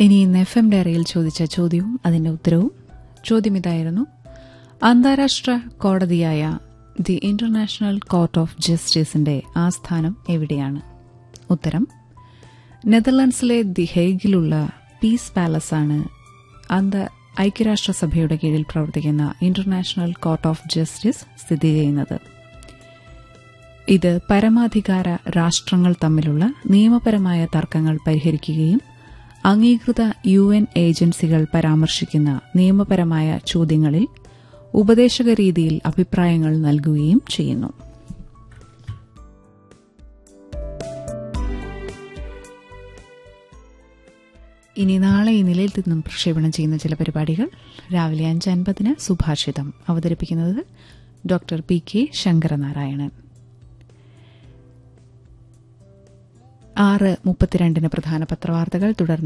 ഇനി ഇന്ന് F M ഡയറിയിൽ ചോദിച്ച ചോദ്യവും അതിന്റെ ഉത്തരവും ചോദ്യം ഇതായിരുന്നു അന്താരാഷ്ട്ര കോടതിയായ ദി ഇന്റർനാഷണൽ കോർട്ട് ഓഫ് ജസ്റ്റിസിന്റെ ആസ്ഥാനം എവിടെയാണ് ഉത്തരം നെതർലൻഡ്സിലെ ദി ഹേഗിലുള്ള പീസ് പാലസാണ് അന്ത ഐക്യരാഷ്ട്രസഭയുടെ കീഴിൽ പ്രവർത്തിക്കുന്ന ഇന്റർനാഷണൽ കോർട്ട് ഓഫ് ജസ്റ്റിസ് സ്ഥിതി ചെയ്യുന്നത് ഇത് പരമാധികാര രാഷ്ട്രങ്ങൾ തമ്മിലുള്ള നിയമപരമായ തർക്കങ്ങൾ പരിഹരിക്കുകയും അംഗീകൃത യു എൻ ഏജൻസികൾ പരാമർശിക്കുന്ന നിയമപരമായ ചോദ്യങ്ങളിൽ ഉപദേശക രീതിയിൽ അഭിപ്രായങ്ങൾ നൽകുകയും ചെയ്യുന്നു ഇനി നാളെ ഈ നിലയിൽ നിന്നും പ്രക്ഷേപണം ചെയ്യുന്ന ചില പരിപാടികൾ രാവിലെ അഞ്ച് അൻപതിന് സുഭാഷിതം അവതരിപ്പിക്കുന്നത് ഡോക്ടർ പി കെ ശങ്കരനാരായണൻ ആറ് മുപ്പത്തിരണ്ടിന് പ്രധാന പത്രവാർത്തകൾ തുടർന്ന്